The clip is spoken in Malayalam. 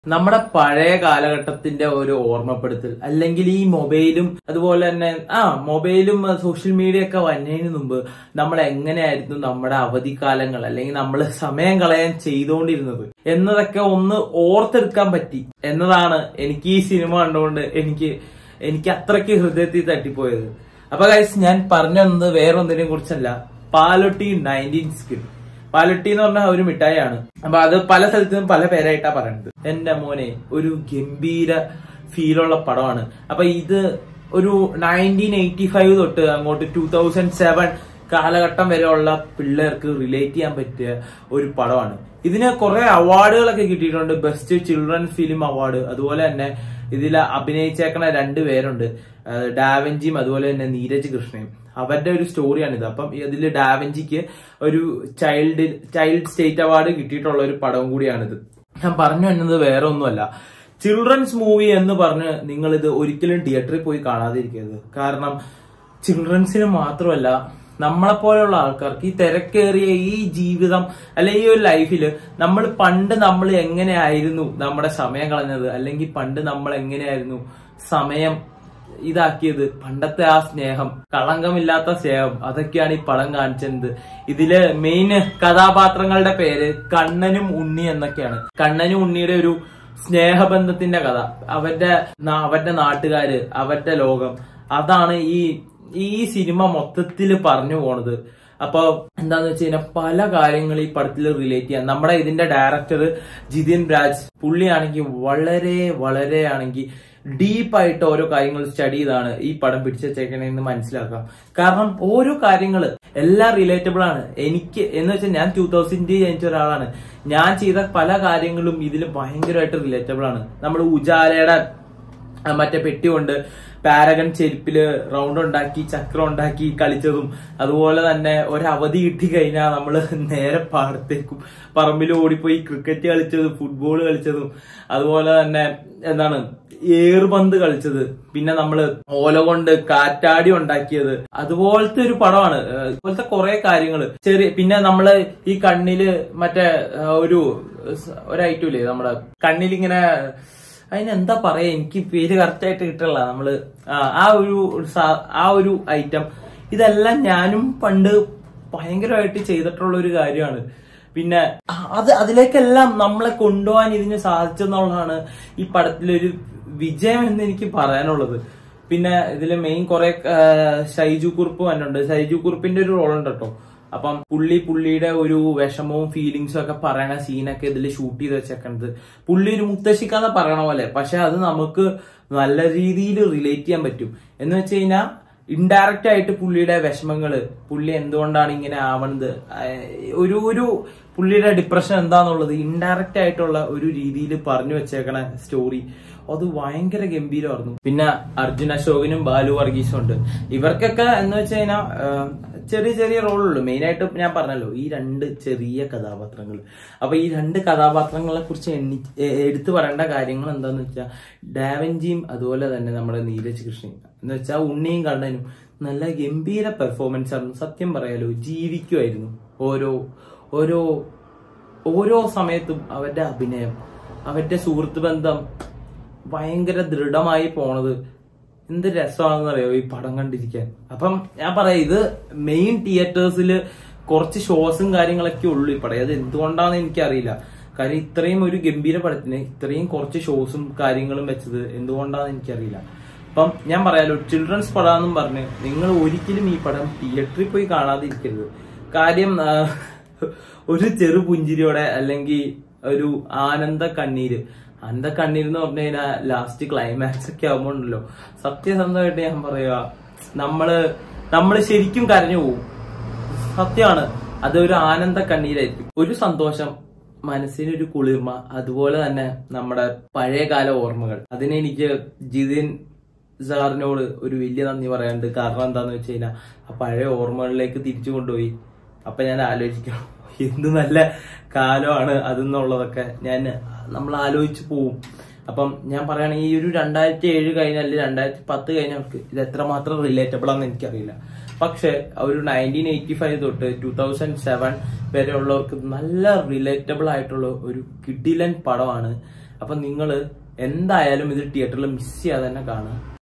നമ്മുടെ പഴയ കാലഘട്ടത്തിന്റെ ഒരു ഓർമ്മപ്പെടുത്തൽ അല്ലെങ്കിൽ ഈ മൊബൈലും അതുപോലെ തന്നെ ആ മൊബൈലും ആ, സോഷ്യൽ മീഡിയ ഒക്കെ വന്നതിന് മുമ്പ് നമ്മൾ എങ്ങനെയായിരുന്നു നമ്മുടെ അവധിക്കാലങ്ങൾ അല്ലെങ്കിൽ നമ്മൾ സമയം കളയാൻ ചെയ്തുകൊണ്ടിരുന്നത് എന്നതൊക്കെ ഒന്ന് ഓർത്തെടുക്കാൻ പറ്റി എന്നതാണ് എനിക്ക് ഈ സിനിമ കണ്ടുകൊണ്ട് എനിക്ക് എനിക്ക് അത്രയ്ക്ക് ഹൃദയത്തിൽ തട്ടിപ്പോയത് അപ്പൊ ഗൈസ് ഞാൻ പറഞ്ഞു വന്നത് വേറൊന്നിനെ കുറിച്ചല്ല പാലൊട്ടി നയൻറ്റീൻ സ്കിൽ പാലൊട്ടി എന്ന് പറഞ്ഞ ഒരു മിഠായിയാണ് അപ്പൊ അത് പല സ്ഥലത്തും പല പേരായിട്ടാ പറയുന്നത് എന്റെ മോനെ ഒരു ഗംഭീര ഫീലുള്ള പടമാണ് അപ്പൊ ഇത് ഒരു നയൻറ്റീൻ എയ്റ്റി ഫൈവ് തൊട്ട് അങ്ങോട്ട് ടൂ തൗസൻഡ് സെവൻ കാലഘട്ടം വരെയുള്ള പിള്ളേർക്ക് റിലേറ്റ് ചെയ്യാൻ പറ്റിയ ഒരു പടമാണ് ഇതിന് കുറെ അവാർഡുകളൊക്കെ കിട്ടിയിട്ടുണ്ട് ബെസ്റ്റ് ചിൽഡ്രൻ ഫിലിം അവാർഡ് അതുപോലെ തന്നെ ഇതിൽ അഭിനയിച്ചേക്കണ രണ്ട് പേരുണ്ട് ആ, ഡാവെഞ്ചിയും അതുപോലെ തന്നെ നീരജ് കൃഷ്ണയും അവരുടെ ഒരു സ്റ്റോറിയാണിത് അപ്പം ഇതിൽ ഡാവെഞ്ചിക്ക് ഒരു ചൈൽഡ് ചൈൽഡ് സ്റ്റേറ്റ് അവാർഡ് കിട്ടിയിട്ടുള്ള ഒരു പടവും കൂടിയാണിത് ഞാൻ പറഞ്ഞു വരുന്നത് വേറെ ഒന്നുമല്ല ചിൽഡ്രൻസ് മൂവി എന്ന് പറഞ്ഞ് നിങ്ങൾ ഇത് ഒരിക്കലും തിയേറ്ററിൽ പോയി കാണാതിരിക്കരുത് കാരണം ചിൽഡ്രൻസിന് മാത്രമല്ല നമ്മളെ പോലെയുള്ള ആൾക്കാർക്ക് ഈ തിരക്കേറിയ ഈ ജീവിതം അല്ലെ ഈ ഒരു ലൈഫിൽ നമ്മൾ പണ്ട് നമ്മൾ എങ്ങനെയായിരുന്നു നമ്മുടെ സമയം കളഞ്ഞത് അല്ലെങ്കിൽ പണ്ട് നമ്മൾ എങ്ങനെയായിരുന്നു സമയം ഇതാക്കിയത് പണ്ടത്തെ ആ സ്നേഹം കളങ്കമില്ലാത്ത സ്നേഹം അതൊക്കെയാണ് ഈ പടം കാണിച്ചത് ഇതില് മെയിൻ കഥാപാത്രങ്ങളുടെ പേര് കണ്ണനും ഉണ്ണി എന്നൊക്കെയാണ് കണ്ണനും ഉണ്ണിയുടെ ഒരു സ്നേഹബന്ധത്തിന്റെ കഥ അവരുടെ നാ- അവരുടെ നാട്ടുകാര് അവരുടെ ലോകം അതാണ് ഈ ഈ സിനിമ മൊത്തത്തിൽ പറഞ്ഞു പോണത് അപ്പൊ എന്താന്ന് വെച്ച് കഴിഞ്ഞാൽ പല കാര്യങ്ങൾ ഈ പടത്തിൽ റിലേറ്റ് ചെയ്യാം നമ്മുടെ ഇതിന്റെ ഡയറക്ടർ ജിതിൻ രാജ് പുള്ളിയാണെങ്കിൽ വളരെ വളരെ ആണെങ്കിൽ ഡീപ്പായിട്ട് ഓരോ കാര്യങ്ങൾ സ്റ്റഡി ചെയ്താണ് ഈ പടം പിടിച്ചേക്കണെന്ന് മനസ്സിലാക്കാം കാരണം ഓരോ കാര്യങ്ങൾ എല്ലാം റിലേറ്റബിൾ ആണ് എനിക്ക് എന്ന് വെച്ചാൽ ഞാൻ ടൂ തൗസൻഡ് ജനിച്ച ഒരാളാണ് ഞാൻ ചെയ്ത പല കാര്യങ്ങളും ഇതിൽ ഭയങ്കരമായിട്ട് റിലേറ്റബിൾ ആണ് നമ്മൾ ഉജാലയുടെ ആ, മറ്റേ പെട്ടി കൊണ്ട് പാരഗൺ ചെരുപ്പില് റൗണ്ട് ഉണ്ടാക്കി ചക്രം ഉണ്ടാക്കി കളിച്ചതും അതുപോലെ തന്നെ ഒരു അവധി കിട്ടി കഴിഞ്ഞാൽ നമ്മൾ നേരെ പാടത്തേക്കും പറമ്പിൽ ഓടിപ്പോയി ക്രിക്കറ്റ് കളിച്ചതും ഫുട്ബോൾ കളിച്ചതും അതുപോലെ തന്നെ എന്താണ് ഏറുപന്ത് കളിച്ചത് പിന്നെ നമ്മള് ഓല കൊണ്ട് കാറ്റാടി ഉണ്ടാക്കിയത് അതുപോലത്തെ ഒരു പടമാണ് ഏഹ് ഇതുപോലത്തെ കുറെ കാര്യങ്ങള് ചെറിയ പിന്നെ നമ്മള് ഈ കണ്ണില് മറ്റേ ആ, ഒരു സ് ഒരു ഐറ്റം ഇല്ലേ നമ്മുടെ കണ്ണിലിങ്ങനെ അതിനെന്താ പറയാ എനിക്ക് പേര് കറക്റ്റ് ആയിട്ട് കിട്ടില്ല നമ്മള് ആ, ആ ഒരു സാ- ആ ഒരു ഐറ്റം ഇതെല്ലാം ഞാനും പണ്ട് ഭയങ്കരമായിട്ട് ചെയ്തിട്ടുള്ള ഒരു കാര്യമാണ് പിന്നെ ആ, അത് അതിലേക്കെല്ലാം നമ്മളെ കൊണ്ടുപോകാൻ ഇതിന് സാധിച്ചെന്നുള്ളതാണ് ഈ പടത്തിലൊരു വിജയം എന്ന് എനിക്ക് പറയാനുള്ളത് പിന്നെ ഇതില് മെയിൻ കുറെ ഷൈജു കുറുപ്പ് വന്നിട്ടുണ്ട് ഷൈജു കുറുപ്പിന്റെ ഒരു റോൾ ഉണ്ട് കേട്ടോ അപ്പം പുള്ളി പുള്ളിയുടെ ഒരു വിഷമവും ഫീലിങ്സും ഒക്കെ പറയണ സീനൊക്കെ ഇതിൽ ഷൂട്ട് ചെയ്ത് വെച്ചേക്കണത് പുള്ളി ഒരു മുത്തശ്ശിക്കാന്ന് പറയണ പോലെ പക്ഷെ അത് നമുക്ക് നല്ല രീതിയിൽ റിലേറ്റ് ചെയ്യാൻ പറ്റും എന്ന് വെച്ച് കഴിഞ്ഞാൽ ഇൻഡയറക്റ്റ് ആയിട്ട് പുള്ളിയുടെ വിഷമങ്ങള് പുള്ളി എന്തുകൊണ്ടാണ് ഇങ്ങനെ ആവണത് ആഹ് ഒരു ഒരു പുള്ളിയുടെ ഡിപ്രഷൻ എന്താന്നുള്ളത് ഇൻഡയറക്റ്റ് ആയിട്ടുള്ള ഒരു രീതിയിൽ പറഞ്ഞു വെച്ചേക്കണ സ്റ്റോറി അത് ഭയങ്കര ഗംഭീരമായിരുന്നു പിന്നെ അർജുൻ അശോകനും ബാലു വർഗീസും ഉണ്ട് ഇവർക്കൊക്കെ എന്ന് വെച്ച് കഴിഞ്ഞാൽ ചെറിയ ചെറിയ റോളുള്ളൂ മെയിൻ ആയിട്ട് ഞാൻ പറഞ്ഞല്ലോ ഈ രണ്ട് ചെറിയ കഥാപാത്രങ്ങൾ അപ്പൊ ഈ രണ്ട് കഥാപാത്രങ്ങളെ കുറിച്ച് എണ്ണി എ- എടുത്തു പറയേണ്ട കാര്യങ്ങൾ എന്താന്ന് വെച്ചാൽ ഡാവൻജിയും അതുപോലെ തന്നെ നമ്മുടെ നീരജ് കൃഷ്ണയും എന്ന് വെച്ചാൽ ഉണ്ണിയും കണ്ണനും നല്ല ഗംഭീര പെർഫോമൻസ് ആയിരുന്നു സത്യം പറയാലോ ജീവിക്കുമായിരുന്നു ഓരോ ഓരോ ഓരോ സമയത്തും അവരുടെ അഭിനയം അവരുടെ സുഹൃത്ത് ബന്ധം ഭയങ്കര ദൃഢമായി പോണത് എന്ത് രസമാണെന്ന് അറിയോ ഈ പടം കണ്ടിരിക്കാൻ അപ്പം ഞാൻ പറയാം ഇത് മെയിൻ തിയേറ്റേഴ്സിൽ കുറച്ച് ഷോസും കാര്യങ്ങളൊക്കെ ഉള്ളൂ ഈ പടം അത് എന്തുകൊണ്ടാണെന്ന് എനിക്കറിയില്ല കാര്യം ഇത്രയും ഒരു ഗംഭീര പടത്തിന് ഇത്രയും കുറച്ച് ഷോസും കാര്യങ്ങളും വെച്ചത് എന്തുകൊണ്ടാണെന്ന് എനിക്കറിയില്ല അപ്പം ഞാൻ പറയാലോ ചിൽഡ്രൻസ് പടം എന്നും പറഞ്ഞ് നിങ്ങൾ ഒരിക്കലും ഈ പടം തിയേറ്ററിൽ പോയി കാണാതിരിക്കരുത് കാര്യം ആ, ഒരു ചെറു പുഞ്ചിരിയോടെ അല്ലെങ്കിൽ ഒരു ആനന്ദ കണ്ണീര് ആനന്ദ കണ്ണീര് എന്ന് പറഞ്ഞു കഴിഞ്ഞാൽ ലാസ്റ്റ് ക്ലൈമാക്സ് ഒക്കെ ആകുമ്പോൾ ഉണ്ടല്ലോ സത്യസന്ധമായിട്ട് ഞാൻ പറയുക നമ്മള് നമ്മള് ശരിക്കും കരഞ്ഞു പോകും സത്യമാണ് അതൊരു ആനന്ദ കണ്ണീരായിരിക്കും ഒരു സന്തോഷം മനസ്സിനൊരു കുളിർമ അതുപോലെ തന്നെ നമ്മുടെ പഴയകാല ഓർമ്മകൾ അതിനെനിക്ക് ജിതിൻ സാറിനോട് ഒരു വലിയ നന്ദി പറയാനുണ്ട് കാരണം എന്താന്ന് വെച്ച് കഴിഞ്ഞാൽ ആ പഴയ ഓർമ്മകളിലേക്ക് തിരിച്ചു കൊണ്ടുപോയി അപ്പൊ ഞാൻ ആലോചിക്കണം എന്ത് നല്ല കാലമാണ് അതെന്നുള്ളതൊക്കെ ഞാൻ നമ്മൾ ആലോചിച്ച് പോവും അപ്പം ഞാൻ പറയുകയാണെങ്കിൽ ഈ ഒരു രണ്ടായിരത്തി ഏഴ് കഴിഞ്ഞാൽ രണ്ടായിരത്തി പത്ത് കഴിഞ്ഞവർക്ക് ഇത് എത്രമാത്രം റിലേറ്റബിൾ ആണെന്ന് എനിക്കറിയില്ല പക്ഷെ ഒരു നയൻറ്റീൻ എയ്റ്റി ഫൈവ് തൊട്ട് ടൂ തൗസൻഡ് സെവൻ വരെ ഉള്ളവർക്ക് നല്ല റിലേറ്റബിൾ ആയിട്ടുള്ള ഒരു കിഡിലൻ പടമാണ് അപ്പൊ നിങ്ങൾ എന്തായാലും ഇത് തിയേറ്ററിൽ മിസ് ചെയ്യാതെ തന്നെ കാണുക